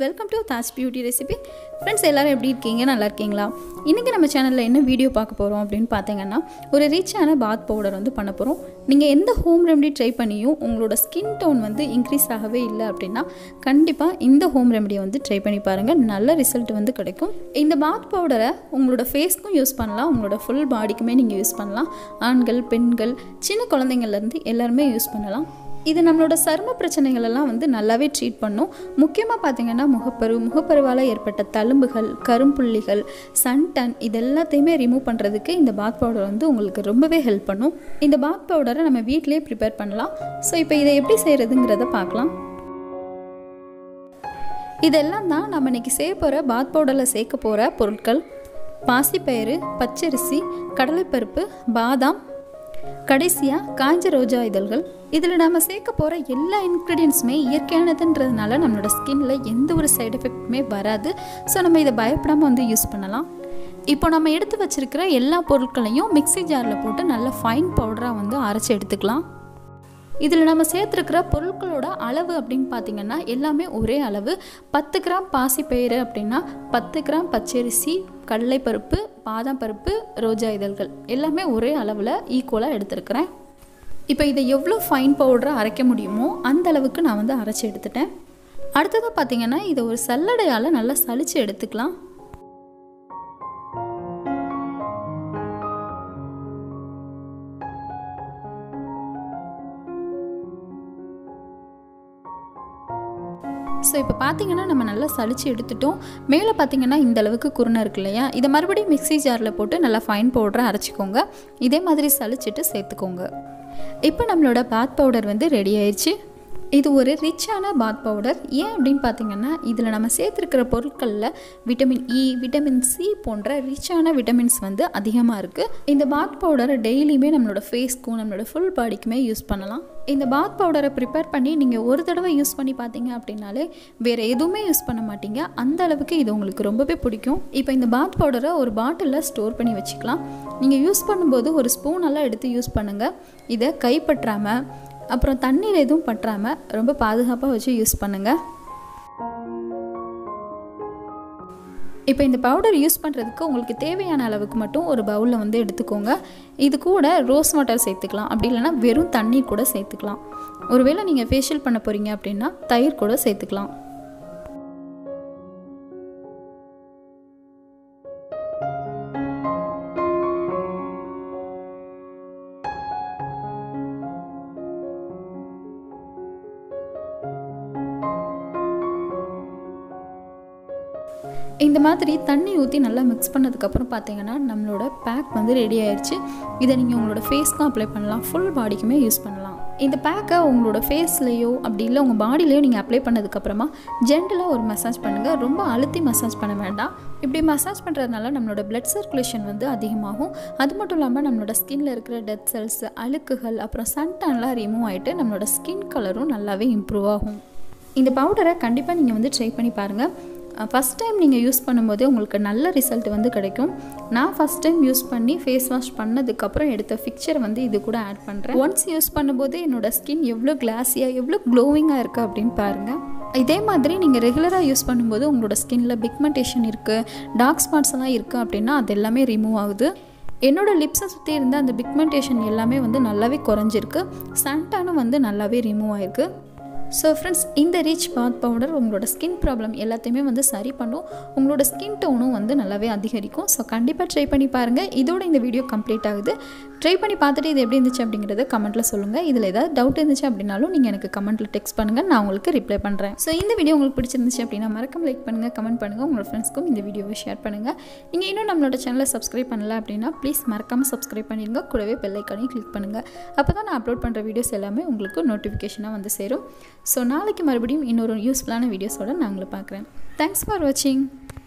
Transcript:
welcome to Taj beauty recipe friends எல்லோரும் எப்படி இருக்கீங்க நல்லா இருக்கீங்களா இன்றைக்கி நம்ம சேனலில் என்ன வீடியோ பார்க்க போகிறோம் அப்படின்னு பார்த்தீங்கன்னா ஒரு ரிச்சான பாத் பவுடர் வந்து பண்ண போகிறோம் நீங்கள் எந்த ஹோம் ரெமெடி ட்ரை பண்ணியும் உங்களோட ஸ்கின் டோன் வந்து இன்க்ரீஸ் ஆகவே இல்லை அப்படின்னா கண்டிப்பாக இந்த ஹோம் ரெமெடியை வந்து ட்ரை பண்ணி பாருங்கள் நல்ல ரிசல்ட் வந்து கிடைக்கும் இந்த பாத் பவுடரை உங்களோட ஃபேஸ்க்கும் யூஸ் பண்ணலாம் உங்களோட ஃபுல் பாடிக்குமே நீங்கள் யூஸ் பண்ணலாம் ஆண்கள் பெண்கள் சின்ன குழந்தைங்கள்லேருந்து எல்லாருமே யூஸ் பண்ணலாம் இது நம்மளோட சரும பிரச்சனைகள் எல்லாம் வந்து நல்லாவே ட்ரீட் பண்ணும் முக்கியமாக பார்த்தீங்கன்னா முகப்பரு முகப்பருவால் ஏற்பட்ட தழும்புகள் கரும்புள்ளிகள் சன்டன் இது எல்லாத்தையுமே ரிமூவ் பண்ணுறதுக்கு இந்த பாத் பவுடர் வந்து உங்களுக்கு ரொம்பவே ஹெல்ப் பண்ணும் இந்த பாத் பவுடரை நம்ம வீட்டிலேயே ப்ரிப்பேர் பண்ணலாம் ஸோ இப்போ இதை எப்படி செய்கிறதுங்கிறத பார்க்கலாம் இதெல்லாம் தான் நம்ம இன்றைக்கி செய்ய போகிற பாத் பவுடரில் சேர்க்க போகிற பொருட்கள் பாசிப்பயிறு பச்சரிசி கடலைப்பருப்பு பாதாம் கடைசியாக காஞ்ச ரோஜா இதழ்கள் இதில் நம்ம சேர்க்க போகிற எல்லா இன்க்ரீடியன்ஸுமே இயற்கையானதுன்றதுனால நம்மளோட ஸ்கின்ல எந்த ஒரு சைடு எஃபெக்ட்டுமே வராது ஸோ நம்ம இதை பயப்படாமல் வந்து யூஸ் பண்ணலாம் இப்போ நம்ம எடுத்து வச்சிருக்கிற எல்லா பொருட்களையும் மிக்ஸி ஜாரில் போட்டு நல்ல ஃபைன் பவுடராக வந்து அரைச்சி எடுத்துக்கலாம் இதில் நம்ம சேர்த்துருக்கிற பொருட்களோட அளவு அப்படின்னு பார்த்தீங்கன்னா எல்லாமே ஒரே அளவு பத்து கிராம் பாசிப்பயிறு அப்படின்னா பத்து கிராம் பச்சரிசி கடலைப்பருப்பு பாதாம் பருப்பு ரோஜா இதழ்கள் எல்லாமே ஒரே அளவில் ஈக்குவலாக எடுத்துருக்கிறேன் இப்போ இதை எவ்வளோ ஃபைன் பவுடராக அரைக்க முடியுமோ அந்த அளவுக்கு நான் வந்து அரைச்சி எடுத்துட்டேன் அடுத்ததாக பார்த்தீங்கன்னா இதை ஒரு சல்லடையால் நல்லா சளிச்சு எடுத்துக்கலாம் ஸோ இப்போ பார்த்தீங்கன்னா நம்ம நல்லா சளிச்சு எடுத்துட்டோம் மேலே பார்த்தீங்கன்னா இந்த அளவுக்கு குருணை இருக்கு இல்லையா இதை மறுபடியும் மிக்ஸி ஜாரில் போட்டு நல்லா ஃபைன் பவுடரை அரைச்சிக்கோங்க இதே மாதிரி சளிச்சிட்டு சேர்த்துக்கோங்க இப்போ நம்மளோட பாத் பவுடர் வந்து ரெடி ஆயிடுச்சு இது ஒரு ரிச்சான பாத் பவுடர் ஏன் அப்படின்னு பார்த்தீங்கன்னா இதில் நம்ம சேர்த்துருக்கிற பொருட்களில் விட்டமின் இ விட்டமின் சி போன்ற ரிச்சான விட்டமின்ஸ் வந்து அதிகமாக இருக்குது இந்த பாத் பவுடரை டெய்லியுமே நம்மளோட ஃபேஸ்க்கும் நம்மளோட ஃபுல் பாடிக்குமே யூஸ் பண்ணலாம் இந்த பாத் பவுடரை ப்ரிப்பேர் பண்ணி நீங்கள் ஒரு தடவை யூஸ் பண்ணி பார்த்தீங்க அப்படின்னாலே வேறு எதுவுமே யூஸ் பண்ண மாட்டீங்க அந்த அளவுக்கு இது உங்களுக்கு ரொம்பவே பிடிக்கும் இப்போ இந்த பாத் பவுடரை ஒரு பாட்டிலில் ஸ்டோர் பண்ணி வச்சுக்கலாம் நீங்கள் யூஸ் பண்ணும்போது ஒரு ஸ்பூனெல்லாம் எடுத்து யூஸ் பண்ணுங்கள் இதை கைப்பற்றாமல் அப்புறம் தண்ணீர் எதுவும் பற்றாமல் ரொம்ப பாதுகாப்பாக வச்சு யூஸ் பண்ணுங்கள் இப்போ இந்த பவுடர் யூஸ் பண்ணுறதுக்கு உங்களுக்கு தேவையான அளவுக்கு மட்டும் ஒரு பவுலில் வந்து எடுத்துக்கோங்க இது கூட ரோஸ் வாட்டர் சேர்த்துக்கலாம் அப்படி இல்லைனா வெறும் தண்ணீர் கூட சேர்த்துக்கலாம் ஒருவேளை நீங்கள் ஃபேஷியல் பண்ண போகிறீங்க அப்படின்னா தயிர் கூட சேர்த்துக்கலாம் இந்த மாதிரி தண்ணி ஊற்றி நல்லா மிக்ஸ் பண்ணதுக்கப்புறம் பார்த்தீங்கன்னா நம்மளோட பேக் வந்து ரெடி ஆயிடுச்சு இதை நீங்கள் உங்களோட ஃபேஸ்க்கும் அப்ளை பண்ணலாம் ஃபுல் பாடிக்குமே யூஸ் பண்ணலாம் இந்த பேக்கை உங்களோட ஃபேஸ்லேயோ அப்படி இல்லை உங்கள் பாடியிலையோ நீங்கள் அப்ளை பண்ணதுக்கப்புறமா ஜென்டலாக ஒரு மசாஜ் பண்ணுங்கள் ரொம்ப அழுத்தி மசாஜ் பண்ண வேண்டாம் இப்படி மசாஜ் பண்ணுறதுனால நம்மளோட பிளட் சர்க்குலேஷன் வந்து அதிகமாகும் அது மட்டும் இல்லாமல் நம்மளோட ஸ்கின்ல இருக்கிற டெட் செல்ஸ் அழுக்குகள் அப்புறம் சன்டன்லாம் ரிமூவ் ஆகிட்டு நம்மளோட ஸ்கின் கலரும் நல்லாவே இம்ப்ரூவ் ஆகும் இந்த பவுடரை கண்டிப்பாக நீங்கள் வந்து ட்ரை பண்ணி பாருங்கள் ஃபஸ்ட் டைம் நீங்கள் யூஸ் பண்ணும்போதே உங்களுக்கு நல்ல ரிசல்ட் வந்து கிடைக்கும் நான் ஃபஸ்ட் டைம் யூஸ் பண்ணி ஃபேஸ் வாஷ் பண்ணதுக்கப்புறம் எடுத்த பிக்சர் வந்து இது கூட ஆட் பண்ணுறேன் ஒன்ஸ் யூஸ் பண்ணும்போது என்னோடய ஸ்கின் எவ்வளோ கிளாஸியாக எவ்வளோ க்ளோவிங்காக இருக்குது அப்படின்னு பாருங்கள் இதே மாதிரி நீங்கள் ரெகுலராக யூஸ் பண்ணும்போது உங்களோட ஸ்கின்னில் பிக்மெண்டேஷன் இருக்குது டார்க் ஸ்பாட்ஸ் எல்லாம் இருக்குது அப்படின்னா அது எல்லாமே ரிமூவ் ஆகுது என்னோடய லிப்ஸை சுற்றி இருந்த அந்த பிக்மெண்டேஷன் எல்லாமே வந்து நல்லாவே குறைஞ்சிருக்கு சன்டானும் வந்து நல்லாவே ரிமூவ் ஆயிருக்கு ஸோ ஃப்ரெண்ட்ஸ் இந்த ரீச் பாத் பவுடர் உங்களோட ஸ்கின் ப்ராப்ளம் எல்லாத்தையுமே வந்து சரி பண்ணும் உங்களோட ஸ்கின் டோனும் வந்து நல்லாவே அதிகரிக்கும் ஸோ கண்டிப்பாக ட்ரை பண்ணி பாருங்கள் இதோட இந்த வீடியோ கம்ப்ளீட் ஆகுது ட்ரை பண்ணி பார்த்துட்டு இது எப்படி இருந்துச்சு அப்படிங்கிறத கமெண்ட்டில் சொல்லுங்கள் இதில் ஏதாவது டவுட் இருந்துச்சு அப்படின்னாலும் நீங்கள் எனக்கு கமெண்ட்டில் டெக்ஸ்ட் பண்ணுங்கள் நான் உங்களுக்கு ரிப்ளை பண்ணுறேன் ஸோ இந்த வீடியோ உங்களுக்கு பிடிச்சிருந்துச்சு அப்படின்னா மறக்காம லைக் பண்ணுங்கள் கமெண்ட் பண்ணுங்கள் உங்களோட ஃப்ரெண்ட்ஸ்க்கும் இந்த வீடியோவை ஷேர் பண்ணுங்கள் நீங்கள் இன்னும் நம்மளோட சேனலை சப்ஸ்கிரைப் பண்ணல அப்படின்னா ப்ளீஸ் மறக்காமல் சப்ஸ்கிரைப் பண்ணிடுங்க கூடவே பெல்லைக்கானையும் கிளிக் பண்ணுங்கள் அப்போ தான் நான் அப்லோட் பண்ணுற வீடியோஸ் எல்லாமே உங்களுக்கு நோட்டிஃபிகேஷனாக வந்து சேரும் ஸோ நாளைக்கு மறுபடியும் இன்னொரு யூஸ்ஃபுல்லான வீடியோஸோடு நான் உங்களை பார்க்குறேன் தேங்க்ஸ் ஃபார் வாட்சிங்